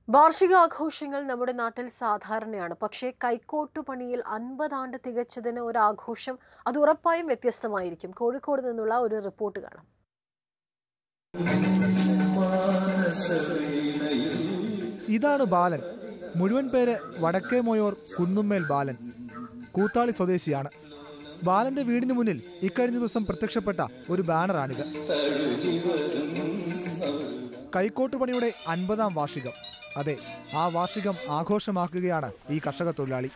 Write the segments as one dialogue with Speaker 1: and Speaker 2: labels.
Speaker 1: വാർഷികാഘോഷങ്ങൾ നമ്മുടെ നാട്ടിൽ സാധാരണയാണ് പക്ഷേ കൈക്കോട്ടുപണിയിൽ അൻപതാണ്ട് തികച്ചതിന് ഒരു ആഘോഷം അത് ഉറപ്പായും വ്യത്യസ്തമായിരിക്കും കോഴിക്കോട് നിന്നുള്ള ഒരു റിപ്പോർട്ട് കാണാം
Speaker 2: ഇതാണ് ബാലൻ മുഴുവൻ പേര് വടക്കേ മൊയോർ കുന്നുമ്മേൽ ബാലൻ കൂത്താളി സ്വദേശിയാണ് ബാലന്റെ വീടിന് മുന്നിൽ ഇക്കഴിഞ്ഞ ദിവസം പ്രത്യക്ഷപ്പെട്ട ഒരു ബാനറാണിത് കൈക്കോട്ട് പണിയുടെ അൻപതാം വാർഷികം അതെ ആ വാർഷികം ആഘോഷമാക്കുകയാണ് ഈ കർഷക തൊഴിലാളി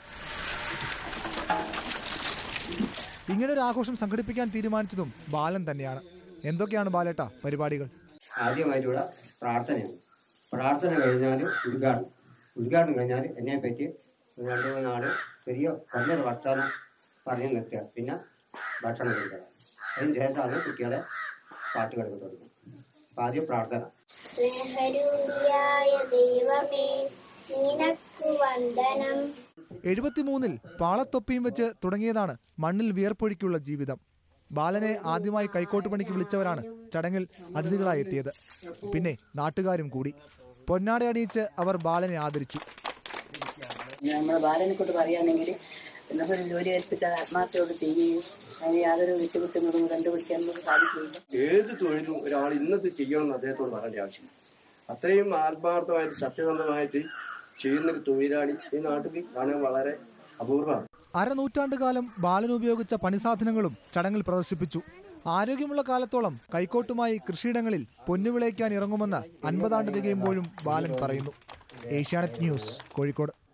Speaker 2: ഇങ്ങനെ ഒരു ആഘോഷം സംഘടിപ്പിക്കാൻ തീരുമാനിച്ചതും ബാലൻ തന്നെയാണ് എന്തൊക്കെയാണ് ബാലേട്ട പരിപാടികൾ
Speaker 3: ആദ്യമായിട്ടുള്ള പ്രാർത്ഥനയാണ് പ്രാർത്ഥന കഴിഞ്ഞാൽ ഉദ്ഘാടനം ഉദ്ഘാടനം കഴിഞ്ഞാൽ എന്നെ പറ്റി രണ്ട് മൂന്ന് നാല് ചെറിയ കുറഞ്ഞൊരു വർത്തമാനം പറഞ്ഞു നിർത്തുക പിന്നെ ഭക്ഷണം കൊടുക്കുക അതിന് ശേഷമാണ് കുട്ടികളെ പാട്ടുകളൊക്കെ തുടങ്ങും അപ്പം ആദ്യം പ്രാർത്ഥന
Speaker 4: സ്നേഹരൂപിയായ ദൈവമേ നിനക്കു വന്ദനം
Speaker 2: എഴുപത്തിമൂന്നിൽ പാളത്തൊപ്പിയും വെച്ച് തുടങ്ങിയതാണ് മണ്ണിൽ വിയർപ്പൊഴിക്കുള്ള ജീവിതം ബാലനെ ആദ്യമായി കൈക്കോട്ട് പണിക്ക് വിളിച്ചവരാണ് ചടങ്ങിൽ അതിഥികളായി എത്തിയത് പിന്നെ നാട്ടുകാരും കൂടി പൊന്നാട അണിയിച്ച് അവർ ബാലനെ ആദരിച്ചു
Speaker 5: നമ്മുടെ ബാലനെ കൊണ്ട് പറയുകയാണെങ്കിൽ നമ്മൾ ജോലി ഏൽപ്പിച്ച ആത്മാർത്ഥയോട് ചെയ്യുകയും അതിന് യാതൊരു വിട്ടുകുത്തുന്നതും കണ്ടുപിടിക്കാൻ നമുക്ക് സാധിക്കുകയില്ല
Speaker 6: ഏത് തൊഴിലും ഒരാൾ ഇന്നത് ചെയ്യണമെന്ന് അദ്ദേഹത്തോട് പറയേണ്ട ആവശ്യമില്ല അത്രയും ആത്മാർത്ഥമായിട്ട് സത്യസന്ധമായിട്ട് ചെയ്യുന്നൊരു തൊഴിലാളി ഈ നാട്ടിൽ കാണാൻ വളരെ അപൂർവമാണ്
Speaker 2: അരനൂറ്റാണ്ട് കാലം ബാലൻ ഉപയോഗിച്ച പണിസാധനങ്ങളും ചടങ്ങിൽ പ്രദർശിപ്പിച്ചു ആരോഗ്യമുള്ള കാലത്തോളം കൈക്കോട്ടുമായി കൃഷിയിടങ്ങളിൽ പൊന്നുവിളയ്ക്കാൻ ഇറങ്ങുമെന്ന് അൻപതാണ്ട് തികയുമ്പോഴും ബാലൻ പറയുന്നു ഏഷ്യാനെറ്റ് ന്യൂസ് കോഴിക്കോട്